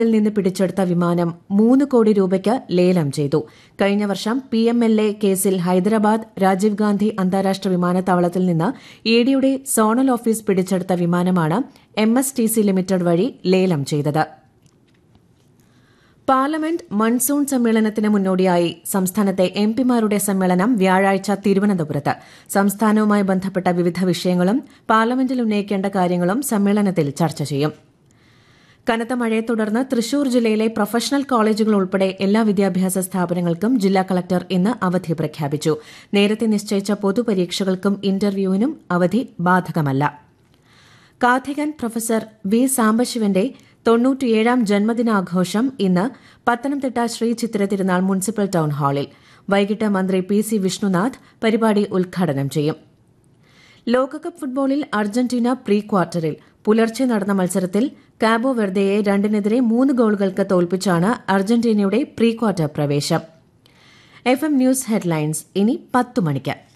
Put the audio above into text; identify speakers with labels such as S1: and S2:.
S1: ിൽ നിന്ന് പിടിച്ചെടുത്ത വിമാനം മൂന്ന് കോടി രൂപയ്ക്ക് ലേലം ചെയ്തു കഴിഞ്ഞ വർഷം പി എം എൽ എ കേസിൽ ഹൈദരാബാദ് രാജീവ് ഗാന്ധി അന്താരാഷ്ട്ര വിമാനത്താവളത്തിൽ നിന്ന് ഇഡിയുടെ സോണൽ ഓഫീസ് പിടിച്ചെടുത്ത വിമാനമാണ് M S T C limited വഴി ലേലം ചെയ്തത് പാർലമെന്റ് മൺസൂൺ സമ്മേളനത്തിന് മുന്നോടിയായി സംസ്ഥാനത്തെ എം പിമാരുടെ സമ്മേളനം വ്യാഴാഴ്ച തിരുവനന്തപുരത്ത് സംസ്ഥാനവുമായി ബന്ധപ്പെട്ട വിവിധ വിഷയങ്ങളും പാർലമെന്റിൽ ഉന്നയിക്കേണ്ട കാര്യങ്ങളും സമ്മേളനത്തിൽ ചർച്ച ചെയ്യും കനത്ത മഴയെ തുടർന്ന് തൃശൂർ ജില്ലയിലെ പ്രൊഫഷണൽ കോളേജുകൾ ഉൾപ്പെടെ എല്ലാ വിദ്യാഭ്യാസ സ്ഥാപനങ്ങൾക്കും ജില്ലാ കളക്ടർ ഇന്ന് അവധി പ്രഖ്യാപിച്ചു നേരത്തെ നിശ്ചയിച്ച പൊതുപരീക്ഷകൾക്കും ഇന്റർവ്യൂവിനും അവധി ബാധകമല്ല കാഥികൻ പ്രൊഫസർ വി സാംബശിവന്റെ തൊണ്ണൂറ്റിയേഴാം ജന്മദിനാഘോഷം ഇന്ന് പത്തനംതിട്ട ശ്രീ ചിത്തിര തിരുനാൾ മുനിസിപ്പൽ ടൌൺ ഹാളിൽ വൈകിട്ട് മന്ത്രി പി സി വിഷ്ണുനാഥ് പരിപാടി ഉദ്ഘാടനം ചെയ്യും ലോകകപ്പ് ഫുട്ബോളിൽ അർജന്റീന പ്രീ ക്വാർട്ടറിൽ പുലർച്ചെ നടന്ന മത്സരത്തിൽ കാബോ വെർദയെ രണ്ടിനെതിരെ മൂന്ന് ഗോളുകൾക്ക് തോൽപ്പിച്ചാണ് അർജന്റീനയുടെ പ്രീ ക്വാർട്ടർ പ്രവേശം എഫ് എം ന്യൂസ് ഹെഡ്ലൈൻസ് ഇനി പത്ത് മണിക്ക്